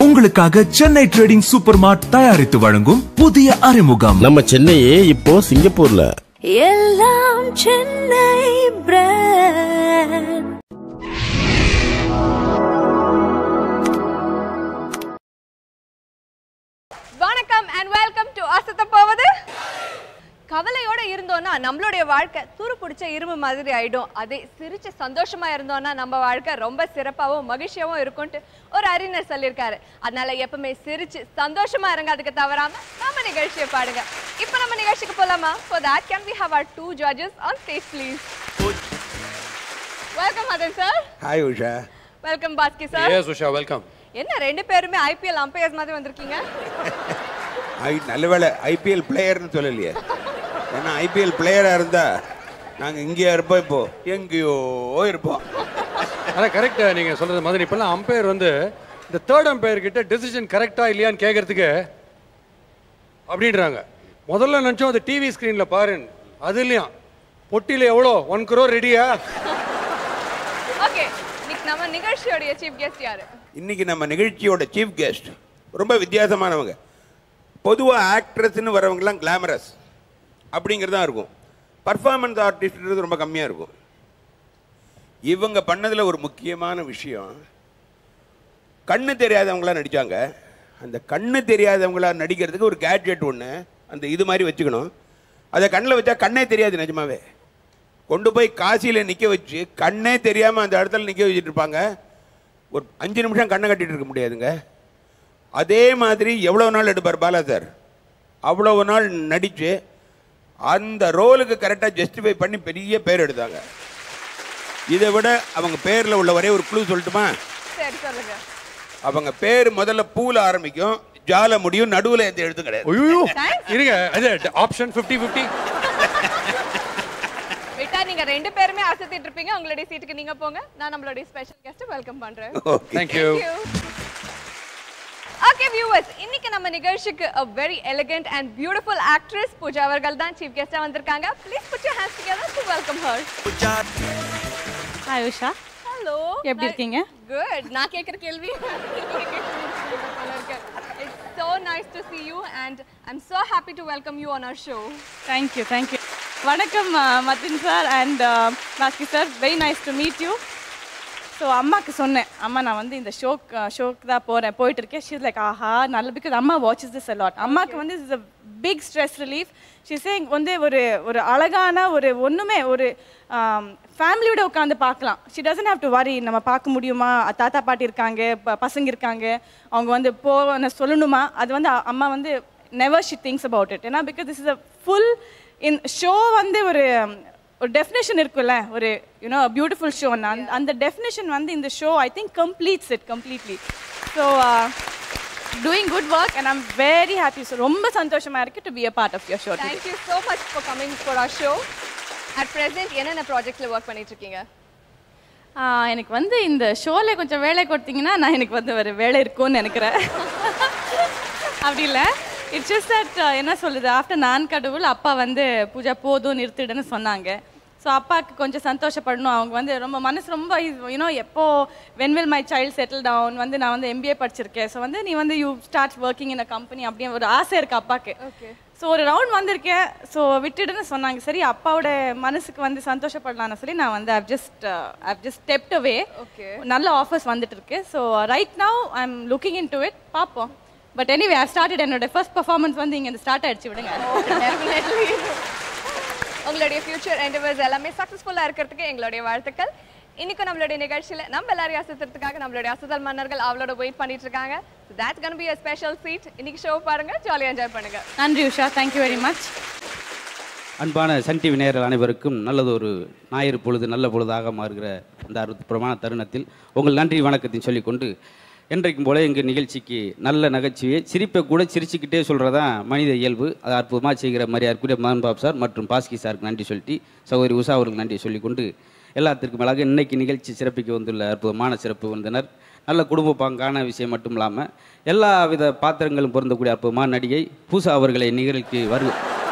உங்களுக்காக Chennai trading super மார்ட் தயாரித்து வழங்கும் புதிய அறிமுகம் நம்ம சென்னையே இப்போ சிங்கப்பூர்ல எல்லாம் சென்னை பிராண்ட் வணக்கம் அண்ட் வெல்கம் டு அசத்த போவது கவலையோட இருந்தோம்னா நம்மளுடைய வாழ்க்கை துரு பிடிச்ச இரும்பு மாதிரி ஆயிடும் அதே சிரிச்சு சந்தோஷமா இருந்தோம்னா நம்ம வாழ்க்கை ரொம்ப சிறப்பாகவும் மகிழ்ச்சியாகவும் இருக்கும்ட்டு ஒரு அறிஞர் சொல்லியிருக்காரு அதனால எப்பவுமே சிரிச்சு சந்தோஷமா இருங்க அதுக்கு தவறாம நம்ம நிகழ்ச்சியை பாடுங்க இப்போ நம்ம நிகழ்ச்சிக்கு போலாமா for that can we have our two judges on stage please welcome Madhan sir hi Usha welcome Bhaski sir yes Usha welcome என்ன ரெண்டு பேருமே ஐபிஎல் அம்பையர்ஸ் மாதிரி வந்திருக்கீங்க ஐ நல்ல வேளை ஐபிஎல் பிளேயர்னு சொல்லலையே ஏன்னா ஐபிஎல் பிளேயராக இருந்தால் நாங்கள் இங்கேயா இருப்போம் இப்போ எங்கேயோ இருப்போம் ஆனால் கரெக்ட் நீங்க சொல்றது மாதிரி இப்பெல்லாம் அம்பையர் வந்து இந்த தேர்ட் அம்பையர் கிட்ட டெசிஷன் கரெக்டா இல்லையான்னு கேட்கறதுக்கு அப்படின்றாங்க முதல்ல நினச்சோம் அது டிவி ஸ்க்ரீனில் பாரு அது இல்லையா பொட்டியில் எவ்வளோ ஒன் crore ரெடியா ஓகே இன்னைக்கு நம்ம நிகழ்ச்சியோடைய சீஃப் கெஸ்ட் யாரு இன்னைக்கு நம்ம நிகழ்ச்சியோட சீஃப் கெஸ்ட் ரொம்ப வித்தியாசமானவங்க பொதுவாக ஆக்ட்ரஸ்ன்னு வரவங்கலாம் கிளாமரஸ் அப்படிங்கிறது தான் இருக்கும் பர்ஃபார்மன்ஸ் ஆர்டிஸ்ட்ன்றது ரொம்ப கம்மியாக இருக்கும் இவங்க பண்ணதில் ஒரு முக்கியமான விஷயம் கண்ணு தெரியாதவங்களா நடித்தாங்க அந்த கண்ணு தெரியாதவங்களா நடிக்கிறதுக்கு ஒரு கேட்ஜெட் ஒன்று அந்த இது மாதிரி வச்சுக்கணும் அதை கண்ணில் வச்சா கண்ணே தெரியாது நிஜமாவே கொண்டு போய் காசியில் நிற்க வச்சு கண்ணே தெரியாமல் அந்த இடத்துல நிற்க வச்சுட்டு இருப்பாங்க ஒரு அஞ்சு நிமிஷம் கண்ணை கட்டிட்டு இருக்க முடியாதுங்க அதே மாதிரி எவ்வளோ நாள் எடுப்பார் பாலா சார் அவ்வளவு நாள் நடித்து அந்த ரோலுக்கு கரெக்டாக ஜஸ்டிஃபை பண்ணி பெரிய பேர் எடுத்தாங்க இதை விட அவங்க பேரில் உள்ள ஒரே ஒரு க்ளூ சொல்லட்டுமா சரி சொல்லுங்க அவங்க பேர் முதல்ல பூல ஆரம்பிக்கும் ஜால முடியும் நடுவில் எந்த எழுத்து கிடையாது ஐயோ Thanks. இருங்க அது ஆப்ஷன் ஃபிஃப்டி ஃபிஃப்டி விட்டா நீங்க ரெண்டு பேருமே அசத்திட்டு இருப்பீங்க உங்களுடைய சீட்டுக்கு நீங்க போங்க நான் நம்மளுடைய ஸ்பெஷல் கெஸ்ட் வெல்கம் பண்றேன் ஓகே தேங்க்யூ ஓகே வியூவர்ஸ் இன்னைக்கு நம்ம நிகழ்ச்சிக்கு a very elegant and beautiful actress Pooja அவர்கள் தான் சீஃப் கெஸ்டா வந்திருக்காங்க please put your hands together to welcome her hi Usha hello எப்படி இருக்கீங்க? குட் நான் கேக்குற கேள்வி It's so nice to see you and I'm so happy to welcome you on our show. Thank you thank you வணக்கம் Madhan sir and Bhaski sir very nice to meet you so அம்மாக்கு சொன்னேன் அம்மா நான் வந்து இந்த ஷோக் ஷோக்கு தான் போகிறேன் போயிட்டு இருக்கேன் ஷீஸ் லைக் ஆஹா நல்ல பிகாஸ் அம்மா வாட்சஸ் திஸ் அலாட் அம்மாக்கு வந்து is a big stress relief ஷிசேங் வந்து ஒரு ஒரு அழகான ஒரு ஒன்றுமே ஒரு ஃபேமிலியோட உட்காந்து பார்க்கலாம் she doesn't have to worry நம்ம பார்க்க முடியுமா தாத்தா பாட்டி இருக்காங்க ப- பசங்க இருக்காங்க அவங்க வந்து போ சொல்லணுமா அது வந்து அ- அம்மா வந்து never she thinks about it ஏன்னா because this is a full in show வந்து ஒரு ஒரு டெஃபினேஷன் இருக்குல்ல ஒரு யூனோ பியூட்டிஃபுல் ஷோ அந்த அந்த டெஃபினேஷன் வந்து இந்த show I think completes it completely so doing good work and I'm very happy so ரொம்ப சந்தோஷமா இருக்கு to be a part of your show Thank you so much for coming for our show. At present என்னென்ன ப்ராஜெக்ட்ல work பண்ணிட்டு இருக்கீங்க எனக்கு வந்து இந்த ஷோவில் கொஞ்சம் வேலை கொடுத்தீங்கன்னா நான் எனக்கு வந்து ஒரு வேலை இருக்கும்னு நினைக்கிறேன் அப்படி இல்லை இட்ஸ் ஜஸ்ட் தட் என்ன சொல்லுது ஆஃப்டர் நான் கடவுள் அப்பா வந்து பூஜா போதும் நிறுத்திடுன்னு சொன்னாங்க ஸோ அப்பாவுக்கு கொஞ்சம் சந்தோஷப்படணும் அவங்க வந்து ரொம்ப மனசு ரொம்ப யூனோ எப்போ when will my child settle down வந்து நான் வந்து எம்பிஏ படிச்சிருக்கேன் ஸோ வந்து நீ வந்து you start working in a company அப்படியே ஒரு ஆசை இருக்கு அப்பாவுக்கு ஸோ ஒரு ரவுண்ட் வந்திருக்கேன் ஸோ விட்டுடுன்னு சொன்னாங்க சரி அப்பாவோட மனசுக்கு வந்து சந்தோஷப்படலாம்னு சொல்லி நான் வந்து I've just I've just stepped away Okay. நல்ல ஆஃபர்ஸ் வந்துட்டு இருக்கு so right now I am looking in to it பார்ப்போம் பட் எனிவே ஐ ஸ்டார்டட் என்னோட ஃபர்ஸ்ட் பர்ஃபார்மன்ஸ் வந்து இங்கே ஸ்டார்ட் ஆயிடுச்சு விடுங்க Definitely. உங்களுடைய ஃபியூச்சர் என்டர்வர்ஸ் எல்லாமே சக்ஸஸ்ஃபுல்லா இருக்கிறதுக்கு எங்களுடைய வாழ்த்துக்கள் இன்னைக்கு நம்மளுடைய நிகழ்ச்சியில நம்ம எல்லாரையும் அசத்துறதுக்காக நம்மளுடைய அசத்தல் மன்னர்கள் அவளோட வெயிட் பண்ணிட்டு இருக்காங்க that's gonna be a special seat இன்னைக்கு ஷோ பாருங்க ஜாலியா என்ஜாய் பண்ணுங்க நன்றி உஷா தேங்க்யூ வெரி மச் அன்பான சன் டிவி நேயர்கள் அனைவருக்கும் நல்லது ஒரு ஞாயிறு பொழுது நல்ல பொழுதாக மாறுகிற அந்த அற்புதமான தருணத்தில் உங்கள் நன்றி வணக்கத்தையும் சொல்லிக்கொண்டு என்றைக்கும் போல எங்கள் நிகழ்ச்சிக்கு நல்ல நகைச்சுவையை சிரிப்பை கூட சிரிச்சுக்கிட்டே சொல்கிறதான் மனித இயல்பு அதை அற்புதமாக செய்கிற மரியாதைக்குரிய மதன் பாபு சார் மற்றும் பாஸ்கி சாருக்கு நன்றி சொல்லிட்டு சகோதரி உஷா அவர்களுக்கு நன்றி சொல்லிக்கொண்டு எல்லாத்திற்கும் மேலாக இன்னைக்கு நிகழ்ச்சி சிறப்பிக்க வந்துள்ள அற்புதமான சிறப்பு விருந்தினர் நல்ல குடும்ப பாங்கான விஷயம் மட்டும் இல்லாமல் எல்லா வித பாத்திரங்களும் பொருந்தக்கூடிய அற்புதமான நடிகை பூசா அவர்களை நிகழ்ச்சி வருக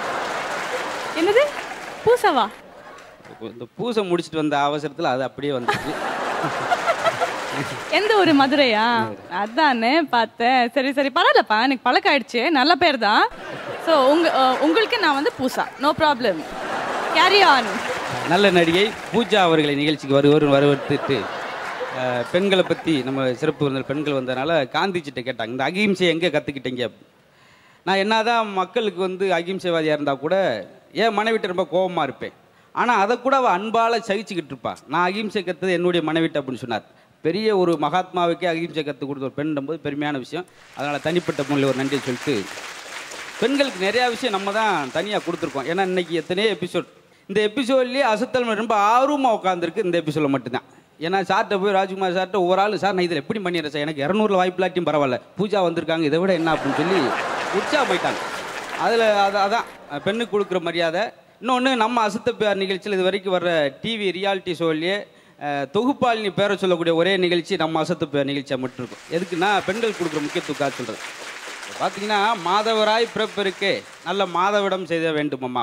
என்னது பூசாவா இந்த பூசை முடிச்சுட்டு வந்த அவசரத்தில் அது அப்படியே வந்துச்சு எந்த ஒரு மதுரையா அதானே பார்த்தேன் சரி சரி பரவாயில்லப்பா எனக்கு பழக்கம் ஆயிடுச்சு நல்ல பேர் தான் ஸோ உங்க அஹ், உங்களுக்கு நான் வந்து பூசா நோ ப்ராப்ளம் கேரி ஆன் நல்ல நடிகை பூஜா அவர்களை நிகழ்ச்சிக்கு வருவர் வரவேற்றுட்டு அஹ், பெண்களை பற்றி நம்ம சிறப்பு விருந்தினர் பெண்கள் வந்ததுனால காந்திஜிட்ட கேட்டாங்க இந்த அகிம்சை எங்கே கற்றுக்கிட்டீங்க நான் என்னதான் மக்களுக்கு வந்து அகிம்சைவாதியாக இருந்தால் கூட என் மனைவிட்ட ரொம்ப கோபமாக இருப்பேன் ஆனால் அதை கூட அவள் அன்பால் சகிச்சுக்கிட்டு இருப்பா நான் அகிம்சை கற்றது என்னுடைய மனைவிட்ட அப்படின்னு சொன்னார் பெரிய ஒரு மகாத்மாவுக்கே அகிம்சை கற்றுக் கொடுத்த ஒரு பெண் போது பெருமையான விஷயம் அதனால் தனிப்பட்ட முறையில் ஒரு நன்றியை சொல்லிட்டு பெண்களுக்கு நிறையா விஷயம் நம்ம தான் தனியாக கொடுத்துருக்கோம் ஏன்னா இன்னைக்கு எத்தனையோ எபிசோட் இந்த எபிசோட்லேயே அசத்தல் ரொம்ப ஆர்வமாக உட்காந்துருக்கு இந்த எபிசோடில் மட்டும்தான் ஏன்னா சார்ட்ட போய் ராஜ்குமார் சார்ட்ட ஒவ்வொரு ஆள் சார் நான் இதில் எப்படி பண்ணிடுறேன் சார் எனக்கு இரநூறுல வாய்ப்பில்லாட்டியும் பரவாயில்ல பூஜா வந்திருக்காங்க இதை விட என்ன அப்படின்னு சொல்லி உற்சாகமாயிட்டாங்க அதில் அது அதான் பெண்ணுக்கு கொடுக்குற மரியாதை இன்னொன்று நம்ம அசத்த நிகழ்ச்சியில் இது வரைக்கும் வர்ற டிவி ரியாலிட்டி ஷோவிலேயே தொகுப்பாளினி பேரை சொல்லக்கூடிய ஒரே நிகழ்ச்சி நம்ம அசத்த நிகழ்ச்சியாக மட்டும் இருக்கும் எதுக்குன்னா பெண்கள் கொடுக்குற முக்கியத்துவக்காக சொல்கிறது பார்த்தீங்கன்னா மாதவராய் பிறப்பிற்கு நல்ல மாதவிடம் செய்த வேண்டுமம்மா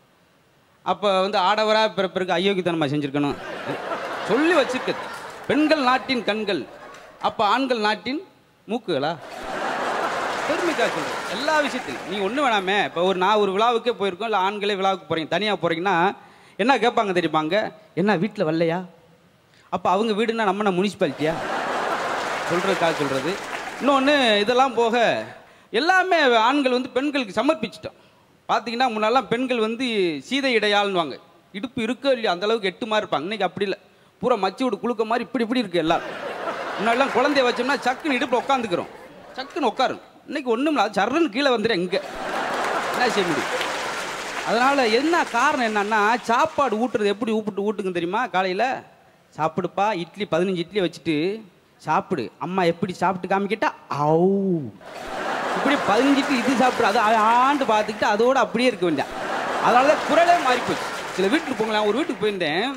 அப்போ வந்து ஆடவராய் பிறப்பிற்கு அயோக்கியத்தனமாக செஞ்சுருக்கணும் சொல்லி வச்சிருக்குது பெண்கள் நாட்டின் கண்கள் அப்போ ஆண்கள் நாட்டின் மூக்குகளா பெருமைக்காக சொல்கிறேன் எல்லா விஷயத்திலும் நீ ஒன்றும் வேணாமே இப்போ ஒரு நான் ஒரு விழாவுக்கே போயிருக்கோம் இல்லை ஆண்களே விழாவுக்கு போகிறீங்க தனியாக போகிறீங்கன்னா என்ன கேட்பாங்க தெரியுமாங்க என்ன வீட்டில் வரலையா அப்போ அவங்க வீடுனா நம்ம முனிசிபாலிட்டியா சொல்கிறதுக்காக சொல்கிறது இன்னொன்று இதெல்லாம் போக எல்லாமே ஆண்கள் வந்து பெண்களுக்கு சமர்ப்பிச்சிட்டோம் பார்த்தீங்கன்னா முன்னெல்லாம் பெண்கள் வந்து சீதை இடையாள்னுவாங்க இடுப்பு இருக்கோ இல்லையோ அந்த அளவுக்கு எட்டு மாதிரி இருப்பாங்க இன்னைக்கு அப்படி இல்லை பூரா மச்சி விடு குளுக்க மாதிரி இப்படி இப்படி இருக்கு எல்லாரும் முன்னாடிலாம் குழந்தைய வச்சோம்னா சக்குன்னு இடுப்பில் உட்காந்துக்கிறோம் சக்குன்னு உட்காரும் இன்னைக்கு ஒன்றும் இல்லை சர்றன்னு கீழே வந்துடும் இங்கே என்ன செய்ய முடியும் அதனால் என்ன காரணம் என்னன்னா சாப்பாடு ஊட்டுறது எப்படி ஊப்பிட்டு ஊட்டுங்க தெரியுமா காலையில் சாப்பிடுப்பா இட்லி பதினஞ்சு இட்லி வச்சுட்டு சாப்பிடு அம்மா எப்படி சாப்பிட்டு காமிக்கிட்டா ஆவ் இப்படி பதினஞ்சு இட்லி இது சாப்பிடு அது ஆண்டு பார்த்துக்கிட்டு அதோட அப்படியே இருக்க வேண்டாம் அதனால தான் குரலே மாறி போச்சு சில வீட்டுக்கு போங்களேன் ஒரு வீட்டுக்கு போயிருந்தேன்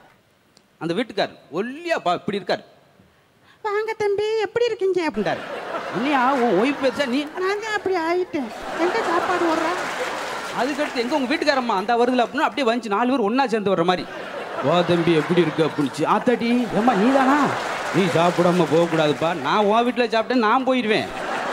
அந்த வீட்டுக்கார் ஒல்லியா பா இப்படி இருக்கார் வாங்க தம்பி எப்படி இருக்கீங்க அப்படின்றாரு இல்லையா உன் ஒய்ஃப் பேச நீ நான் தான் அப்படி ஆயிட்டேன் எங்க சாப்பாடு ஓடுறா அதுக்கடுத்து எங்க உங்க வீட்டுக்காரம்மா அந்த வருதுல அப்படின்னு அப்படியே வந்துச்சு நாலு பேர் ஒண்ணா சேர்ந்து வர்ற மாதிரி வா தம்பி எப்படி இருக்கு அப்படின்ச்சு ஆத்தாடி ஏம்மா நீ தானா நீ சாப்பிடாம போகக்கூடாதுப்பா நான் உன் வீட்டில் சாப்பிட்டேன் நான் போயிடுவேன்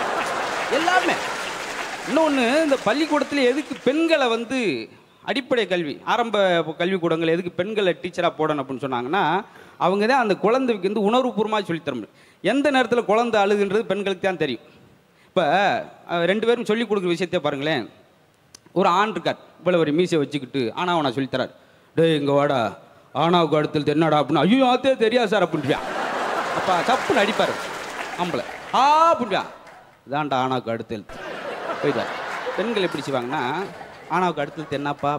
எல்லாமே இன்னொன்று இந்த பள்ளிக்கூடத்தில் எதுக்கு பெண்களை வந்து அடிப்படை கல்வி ஆரம்ப கல்விக்கூடங்கள் எதுக்கு பெண்களை டீச்சராக போடணும் அப்படின்னு சொன்னாங்கன்னா அவங்க தான் அந்த குழந்தைக்கு வந்து உணர்வுபூர்வமாக சொல்லித் தர முடியும் எந்த நேரத்தில் குழந்தை அழுகுன்றது பெண்களுக்கு தான் தெரியும் இப்போ ரெண்டு பேரும் சொல்லிக் கொடுக்குற விஷயத்தை பாருங்களேன் ஒரு ஆண் இருக்கார் இவ்வளோ ஒரு மீசை வச்சுக்கிட்டு ஆனாவனா சொல்லித்தரார் டேய் இங்கே வாடா ஆனாவுக்கு அடுத்தது என்னடா அப்படின்னு ஐயோ ஆத்தே தெரியாது சார் அப்படின்றியா அப்பா சப்புன்னு அடிப்பார் ஆம்பளை ஆ அப்படின்றியா இதான்டா ஆனாவுக்கு அடுத்த எழுத்து போயிட்டார் பெண்கள் எப்படி செய்வாங்கன்னா ஆனாவுக்கு அடுத்தது என்னப்பா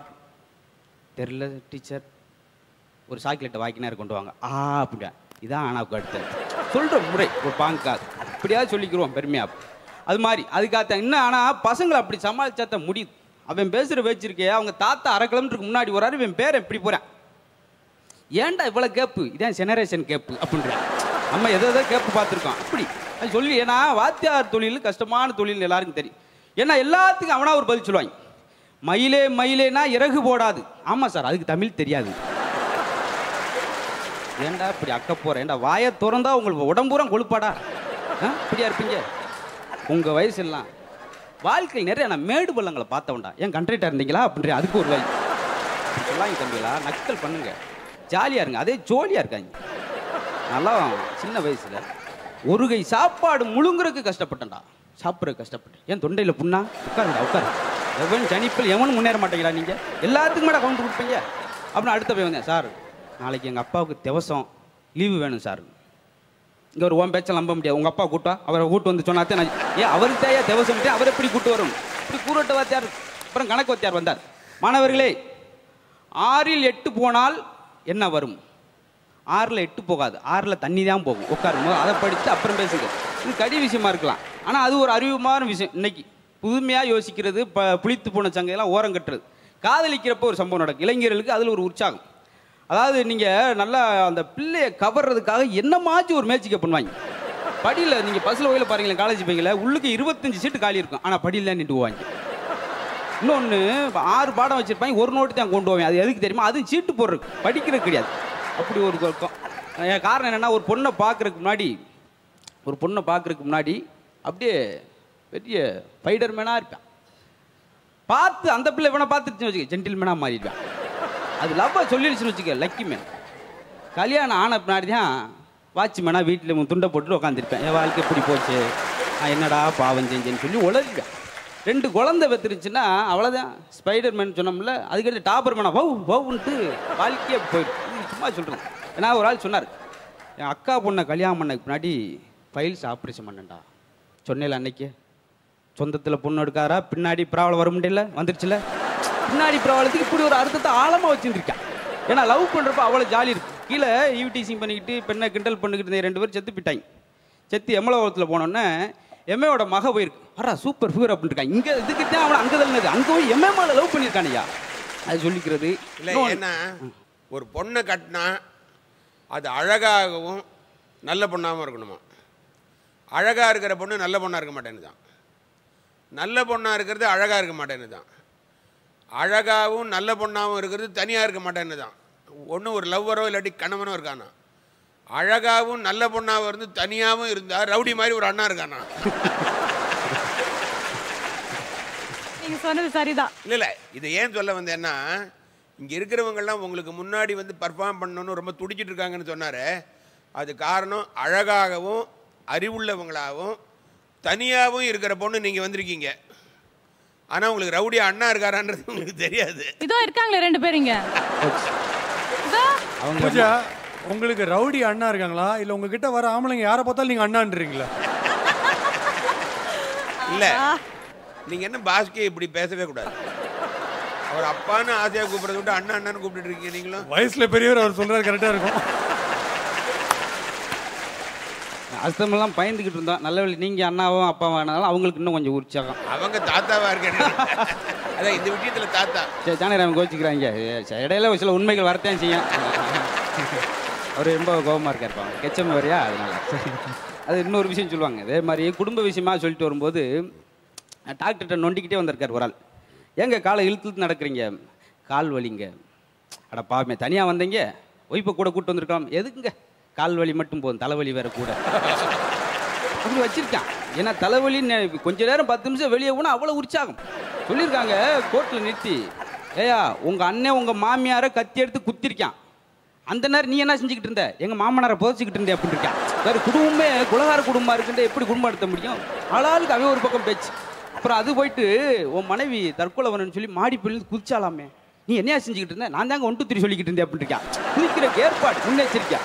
தெரில டீச்சர் ஒரு சாக்லேட்டை வாய்க்கினாரு கொண்டு வாங்க ஆ அப்படியா இதான் ஆனாவுக்கு அடுத்தது சொல்கிற முறை ஒரு பாங்காது இப்படியாவது சொல்லிக்கிறோம் பெருமையாக அது மாதிரி அதுக்காக இன்னும் ஆனால் பசங்களை அப்படி சமாளிச்சா தான் முடியுது அவன் பேசுகிற பேச்சிருக்கே அவங்க தாத்தா அரை கிலோமீட்டருக்கு முன்னாடி வராரு இவன் பேர் எப்படி போகிறான் ஏன்டா இவ்வளோ கேப்பு இதான் ஜெனரேஷன் கேப்பு அப்படின்றான் நம்ம எதோ எதோ கேப்பு பார்த்துருக்கோம் அப்படி அது சொல்லி ஏன்னா வாத்தியார் தொழில் கஷ்டமான தொழில் எல்லாருக்கும் தெரியும் ஏன்னா எல்லாத்துக்கும் அவனா ஒரு பதில் சொல்லுவாங்க மயிலே மயிலேனா இறகு போடாது ஆமாம் சார் அதுக்கு தமிழ் தெரியாது ஏன்டா இப்படி அக்க போற ஏன்டா வாயை திறந்தா உங்களுக்கு உடம்பூரம் கொழுப்பாடா ஆ? இப்படியா இருப்பீங்க உங்க வயசு எல்லாம் வாழ்க்கையில் நிறைய நான் மேடு பள்ளங்களை பார்த்தவன்டா ஏன் கண்ட்ரேட்டா இருந்தீங்களா அப்படின்ற அதுக்கு ஒரு வழி அப்படி சொல்லாங்க தம்பிகளா நக்கல் பண்ணுங்க ஜாலியா இருங்க அதே ஜோலியா இருக்காங்க நல்லா சின்ன வயசுல ஒரு கை சாப்பாடு முழுங்குறதுக்கு கஷ்டப்பட்டேன்டா சாப்பிட்ற கஷ்டப்பட்டேன் ஏன் தொண்டையில புண்ணா உட்காருடா உட்காரு எவன் ஜனிப்பில் எவனும் முன்னேற மாட்டேங்கிறா நீங்க எல்லாத்துக்கும் மேடம் கவுண்ட் கொடுப்பீங்க அப்புறம் அடுத்த போய் வந்தேன் சார் நாளைக்கு எங்கள் அப்பாவுக்கு திவசம் லீவு வேணும் சார் இங்கே ஒரு ஓம் பேச்சல் நம்ப முடியாது உங்கள் அப்பா கூட்டா அவரை கூட்டு வந்து சொன்னாத்தே நான் ஏன் அவருக்கு தேயா திவசம் அவர் எப்படி கூட்டு வரும் இப்படி கூறட்ட வாத்தியார் அப்புறம் கணக்கு வாத்தியார் வந்தார் மாணவர்களே ஆறில் எட்டு போனால் என்ன வரும் ஆறில் எட்டு போகாது ஆறில் தண்ணி தான் போகும் உட்காருங்க அதை படித்து அப்புறம் பேசுங்க இது கடி விஷயமா இருக்கலாம் ஆனால் அது ஒரு அறிவுமான விஷயம் இன்னைக்கு புதுமையாக யோசிக்கிறது ப புளித்து போன சங்கையெல்லாம் ஓரம் கட்டுறது காதலிக்கிறப்போ ஒரு சம்பவம் நடக்கும் இளைஞர்களுக்கு அதில் ஒரு உற்சாகம் அதாவது நீங்கள் நல்லா அந்த பிள்ளையை கவர்றதுக்காக என்னமாச்சும் ஒரு மேட்சிக்கை பண்ணுவாங்க படியில் நீங்கள் பஸ்ஸில் போயில பாருங்களேன் காலேஜ் பையங்கள உள்ளுக்கு இருபத்தஞ்சு சீட்டு காலி இருக்கும் ஆனால் படியில் நின்று போவாங்க இன்னொன்று இப்போ ஆறு பாடம் வச்சிருப்பாங்க ஒரு நோட்டு தான் கொண்டு போவேன் அது எதுக்கு தெரியுமா அது சீட்டு போடுறது படிக்கிறது கிடையாது அப்படி ஒரு இருக்கும் என் காரணம் என்னன்னா ஒரு பொண்ணை பார்க்கறதுக்கு முன்னாடி ஒரு பொண்ணை பார்க்கறதுக்கு முன்னாடி அப்படியே பெரிய ஃபைடர் மேனாக இருப்பேன் பார்த்து அந்த பிள்ளை இவனை பார்த்துருச்சுன்னு வச்சுக்க ஜென்டில்மேனாக மாறிடுவேன் அது லவ்வை சொல்லிடுச்சுன்னு வச்சுக்க லக்கி மேன் கல்யாணம் ஆன பின்னாடி தான் வாட்ச்மேனாக வீட்டில் துண்டை போட்டுட்டு உட்காந்துருப்பேன் என் வாழ்க்கை எப்படி போச்சு நான் என்னடா பாவம் செஞ்சேன்னு சொல்லி உளறிடுவேன் ரெண்டு குழந்தை பெற்றுருச்சுன்னா அவ்வளோதான் ஸ்பைடர் மேன் சொன்னோம்ல அதுக்கடுத்து டாப்பர் மேனா வவ் வவ்ன்ட்டு வாழ்க்கையே போயிடும் இது சும்மா சொல்கிறேன் ஏன்னா ஒரு ஆள் சொன்னார் என் அக்கா பொண்ணை கல்யாணம் பண்ணக்கு முன்னாடி ஃபைல்ஸ் ஆப்ரேஷன் பண்ணேன்டா சொன்னேல அன்னைக்கு சொந்தத்தில் பொண்ணு எடுக்காரா பின்னாடி ப்ராப்ளம் வர முடியல வந்துருச்சுல பின்னாடி ப்ராப்ளத்துக்கு இப்படி ஒரு அர்த்தத்தை ஆழமாக வச்சுட்டு இருக்கேன் ஏன்னா லவ் பண்ணுறப்ப அவ்வளோ ஜாலி இருக்கு கீழே ஈவிடிசிங் பண்ணிக்கிட்டு பெண்ணை கிண்டல் பண்ணிக்கிட்டு இருந்த ரெண்டு பேரும் செத்து போயிட்டாங்க செத்து எமலோகத்தில் போனோன்னே எம்ஏவோட மக போயிருக்கு வரா சூப்பர் ஃபிகர் அப்படின்னு இருக்கான் இங்கே இதுக்கு தான் அவனை அங்கே தள்ளினது அங்கே போய் எம்ஏ மேலே லவ் பண்ணியிருக்கானையா அது சொல்லிக்கிறது இல்லை இன்னொன்னு- ஏன்னா ஒரு பொண்ணை கட்டினா அது அழகாகவும் நல்ல பொண்ணாகவும் இருக்கணுமா அழகாக இருக்கிற பொண்ணு நல்ல பொண்ணாக இருக்க மாட்டேன்னு தான் நல்ல பொண்ணாக இருக்கிறது அழகாக இருக்க மாட்டேன்னு தான் அழகாகவும் நல்ல பொண்ணாகவும் இருக்கிறது தனியாக இருக்க மாட்டேன்னு தான் ஒன்று ஒரு லவ்வரோ இல்லாட்டி கணவனோ இருக்கானா அழகாகவும் நல்ல பொண்ணாகவும் இருந்து தனியாகவும் இருந்தா ரவுடி மாதிரி ஒரு அண்ணா இருக்கானா நீங்க சொன்னது சரிதான் இல்லை இல்லை இதை ஏன் சொல்ல வந்தேன்னா இங்கே இருக்கிறவங்கெல்லாம் உங்களுக்கு முன்னாடி வந்து பர்ஃபார்ம் பண்ணணும்னு ரொம்ப துடிச்சிட்டு இருக்காங்கன்னு சொன்னார் அது காரணம் அழகாகவும் அறிவுள்ளவங்களாகவும் தனியாகவும் இருக்கிற பொண்ணு நீங்கள் வந்திருக்கீங்க ஆனால் உங்களுக்கு ரவுடி அண்ணா இருக்காரான்றது உங்களுக்கு தெரியாது இதோ இருக்காங்களே ரெண்டு பேர் இங்க இதோ அவங்க பூஜா உங்களுக்கு ரவுடி அண்ணா இருக்காங்களா இல்ல உங்ககிட்ட வர ஆம்பளைங்க யாரை பார்த்தாலும் நீங்க அண்ணான்றீங்களா இல்லை நீங்கள் என்ன பாஸ்கே இப்படி பேசவே கூடாது அவர் அப்பான்னு ஆசையாக கூப்பிட்றத விட்டு அண்ணா அண்ணான்னு கூப்பிட்டுட்டு இருக்கீங்க நீங்களும் வயசுல பெரியவர் அவர் சொல்றாரு கரெக்டா இருக்கும் அஸ்தமெல்லாம் பயந்துக்கிட்டு இருந்தோம் நல்ல வேளை நீங்கள் அண்ணாவும் அப்பாவும் ஆனதால அவங்களுக்கு இன்னும் கொஞ்சம் உற்சாகம் அவங்க தாத்தாவா இருக்காரு அதான் இந்த விஷயத்தில் தாத்தா சரி ஜானகிராமன் கோச்சிக்கிறாங்க சரி, இடையில ஒரு சில உண்மைகள் வரத்தான் செய்யும் அவர் ரொம்ப கோபமாக இருக்கார் பாவம் கெச்சம் வரையா அதனால சரி. அது இன்னொரு விஷயம் சொல்லுவாங்க இதே மாதிரி குடும்ப விஷயமா சொல்லிட்டு வரும்போது டாக்டர்கிட்ட நொண்டிக்கிட்டே வந்திருக்கார் ஒரு ஆள் ஏங்க காலை இழுத்து இழுத்து நடக்கிறீங்க கால் வலிங்க அட பாவமே தனியாக வந்தீங்க ஒய்ஃபை கூட கூட்டு வந்திருக்கலாம் எதுக்குங்க கால் வலி மட்டும் போதும் தலைவலி வேற கூட அப்படி வச்சிருக்கான் ஏன்னா தலைவலி நெ- கொஞ்ச நேரம் பத்து நிமிஷம் வெளியே போனால் அவ்வளோ உற்சாகம் சொல்லியிருக்காங்க கோர்ட்டில் நிறுத்தி ஏயா உங்கள் அண்ணன் உங்கள் மாமியாரை கத்தி எடுத்து குத்திருக்கான் அந்த நேரம் நீ என்ன செஞ்சுக்கிட்டு இருந்த எங்கள் மாமனாரை புதைச்சிக்கிட்டு இருந்தே அப்படின்னு இருக்கான் வேறு குடும்பமே குலகார குடும்பமாக இருக்குன்ற எப்படி குடும்பம் நடத்த முடியும் ஆளாளுக்கு அவன் ஒரு பக்கம் பேச்சு அப்புறம் அது போயிட்டு உன் மனைவி தற்கொலை வரணும்னு சொல்லி மாடி பிள்ளை குதிச்சாலாமே நீ என்னையா செஞ்சுக்கிட்டு இருந்த நான் தாங்க ஒன்று திரி சொல்லிக்கிட்டு இருந்தேன் அப்படின்னு இருக்கான் குதிக்கிற ஏற்பாடு முன்னெச்சரிக்கை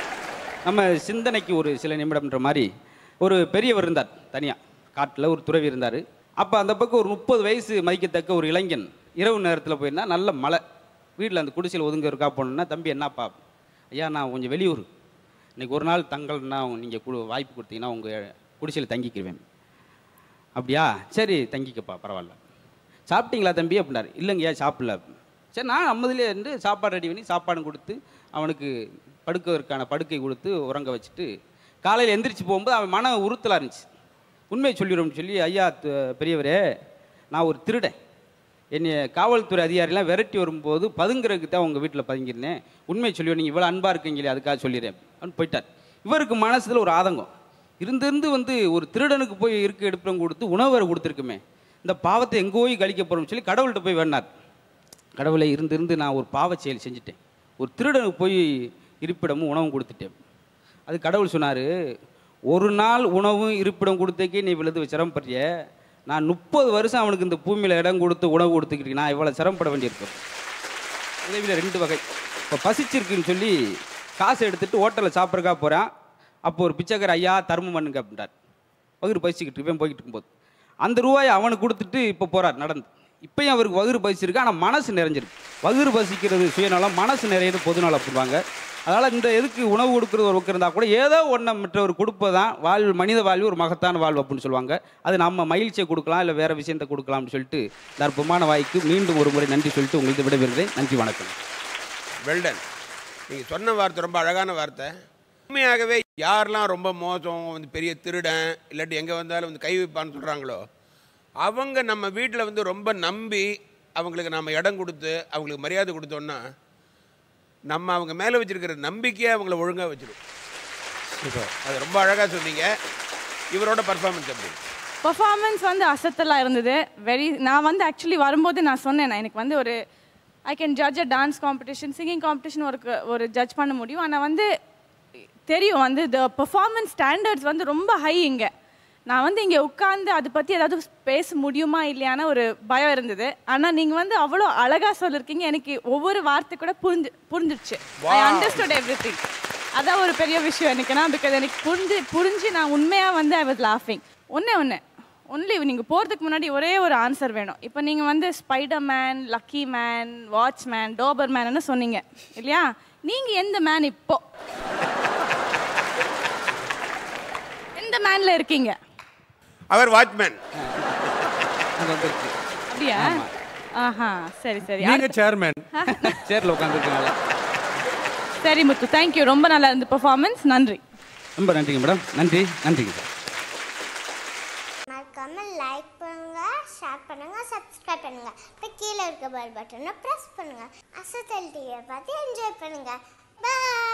நம்ம சிந்தனைக்கு ஒரு சில நிமிடம்ன்ற மாதிரி ஒரு பெரியவர் இருந்தார் தனியாக காட்டில் ஒரு துறவி இருந்தார் அப்போ அந்த பக்கம் ஒரு முப்பது வயசு மதிக்கத்தக்க ஒரு இளைஞன் இரவு நேரத்தில் போயிருந்தா நல்ல மழை வீட்டில் அந்த குடிசையில் ஒதுங்க இருக்கா போனோன்னா தம்பி என்னப்பா ஐயா நான் கொஞ்சம் வெளியூர் இன்னைக்கு ஒரு நாள் தங்கல்னா நீங்கள் கொடு வாய்ப்பு கொடுத்தீங்கன்னா உங்கள் குடிசையில் தங்கிக்குவேன் அப்படியா சரி தங்கிக்கப்பா பரவாயில்ல சாப்பிட்டீங்களா தம்பி அப்படின்னாரு இல்லைங்கய்யா சாப்பிடல சரி நான் நம்மதுலேயே இருந்து சாப்பாடு ரெடி பண்ணி சாப்பாடு கொடுத்து அவனுக்கு படுக்கிறதுக்கான படுக்கை கொடுத்து உறங்க வச்சுட்டு காலையில் எந்திரிச்சு போகும்போது அவன் மன உறுத்தலாக இருந்துச்சு உண்மையை சொல்லிடும்னு சொல்லி ஐயா து- பெரியவரே நான் ஒரு திருடன் என்னை காவல்துறை அதிகாரிலாம் விரட்டி வரும்போது பதுங்குறதுக்கு தான் உங்கள் வீட்டில் பதுங்கியிருந்தேன் உண்மையை சொல்லி நீங்கள் இவ்வளோ அன்பாக இருக்கீங்களே அதுக்காக சொல்லிடுறேன் அப்படின்னு போயிட்டார் இவருக்கு மனசுல ஒரு ஆதங்கம் இருந்திருந்து வந்து ஒரு திருடனுக்கு போய் இருக்க எடுப்பிடம் கொடுத்து உணவரை கொடுத்துருக்குமே இந்த பாவத்தை எங்கே போய் கழிக்க போகிறோம்னு சொல்லி கடவுள்கிட்ட போய் வேணார் கடவுளை இருந்து இருந்து நான் ஒரு பாவச் செயல் செஞ்சுட்டேன் ஒரு திருடனுக்கு போய் இருப்பிடமும் உணவும் கொடுத்துட்டேன் அது கடவுள் சொன்னார் ஒரு நாள் உணவும் இருப்பிடம் கொடுத்தக்கே நீ இவ்வளவு சிரமப்படுறிய நான் முப்பது வருஷம் அவனுக்கு இந்த பூமியில் இடம் கொடுத்து உணவு கொடுத்துக்கிட்டு நான் இவ்வளோ சிரமப்பட வேண்டியிருக்கும் உதவியில் ரெண்டு வகை இப்போ பசிச்சிருக்குன்னு சொல்லி காசு எடுத்துட்டு ஹோட்டலில் சாப்பிட்றக்கா போகிறான் அப்போ ஒரு பிச்சைக்கார ஐயா தர்மம் பண்ணுங்க அப்படின்றார் வகுறு பசிச்சுக்கிட்டு இவன் போய்கிட்டு இருக்கும்போது அந்த ரூபாயை அவனுக்கு கொடுத்துட்டு இப்போ போறார் நடந்து இப்பயும் அவருக்கு வகுறு பசிச்சிருக்கு ஆனால் மனசு நிறைஞ்சிருக்கு வகுறு பசிக்கிறது சுயநலம் மனசு நிறையிறது பொதுநலம் அப்படிவாங்க அதனால் இந்த எதுக்கு உணவு கொடுக்குறது ஒரு பக்கம் இருந்தால் கூட ஏதோ ஒன்றை மற்றவர் கொடுப்பதான் வாழ்வு மனித வாழ்வு ஒரு மகத்தான வாழ்வு அப்படின்னு சொல்லுவாங்க அது நம்ம மகிழ்ச்சியை கொடுக்கலாம் இல்லை வேற விஷயத்தை கொடுக்கலாம்னு சொல்லிட்டு இந்த அற்புதமான வாய்க்கு மீண்டும் ஒரு முறை நன்றி சொல்லிட்டு உங்களுக்கு விடைபெறுகிறேன் நன்றி வணக்கம் வெல்டன் நீங்கள் சொன்ன வார்த்தை ரொம்ப அழகான வார்த்தை உண்மையாகவே யாரெல்லாம் ரொம்ப மோசம் வந்து பெரிய திருடன் இல்லாட்டி எங்கே வந்தாலும் வந்து கை வைப்பான்னு சொல்கிறாங்களோ அவங்க நம்ம வீட்டில் வந்து ரொம்ப நம்பி அவங்களுக்கு நம்ம இடம் கொடுத்து அவங்களுக்கு மரியாதை கொடுத்தோன்னா நம்ம அவங்க மேலே வச்சிருக்கிற நம்பிக்கையை அவங்கள ஒழுங்காக வச்சிடும் அது ரொம்ப அழகாக சொன்னீங்க இவரோட பர்ஃபார்மன்ஸ் எப்படி பர்ஃபார்மன்ஸ் வந்து அசத்தலாக இருந்தது வெரி நான் வந்து ஆக்சுவலி வரும்போது நான் சொன்னேன் நான் எனக்கு வந்து ஒரு I can judge a dance competition singing competition ஒரு க- ஒரு ஜட்ஜ் பண்ண முடியும் ஆனால் வந்து தெரியும் வந்து த பெர்ஃபார்மன்ஸ் ஸ்டாண்டர்ட்ஸ் வந்து ரொம்ப ஹை இங்கே நான் வந்து இங்கே உட்காந்து அதை பற்றி ஏதாவது பேச முடியுமா இல்லையான ஒரு பயம் இருந்தது ஆனால் நீங்கள் வந்து அவ்வளோ அழகாக சொல்லியிருக்கீங்க எனக்கு ஒவ்வொரு வார்த்தை கூட புரிஞ்சு புரிஞ்சிருச்சு ஐ அண்டர்ஸ்டுட் எவ்ரி திங் அதான் ஒரு பெரிய விஷயம் எனக்குன்னா பிகாஸ் எனக்கு புரிஞ்சு புரிஞ்சு நான் உண்மையாக வந்து ஐ வாஸ் லாஃபிங் ஒன்றே ஒன்று ஒன்லி நீங்கள் போகிறதுக்கு முன்னாடி ஒரே ஒரு ஆன்சர் வேணும் இப்போ நீங்கள் வந்து spider man lucky man watchman டோபர் மேன்னு சொன்னீங்க இல்லையா நீங்கள் எந்த மேன் இப்போ எந்த மேனில் இருக்கீங்க அவர் வாட்ச்மேன் அது வந்துருச்சு அப்படியா ஆஹா சரி சரி நீங்க சேர்மேன் சேரில் உட்காந்துருக்கனால சரி முத்து தேங்க்யூ ரொம்ப நல்லா இருந்து பெர்ஃபார்மன்ஸ் நன்றி ரொம்ப நன்றிங்க மேடம் நன்றி நன்றிங்க சார் மறக்காம லைக் பண்ணுங்க ஷேர் பண்ணுங்க சப்ஸ்கிரைப் பண்ணுங்க இப்போ கீழே இருக்க பெல் பட்டனை ப்ரெஸ் பண்ணுங்க அசத்தல் டிவியை பார்த்து என்ஜாய் பண்ணுங்க பாய்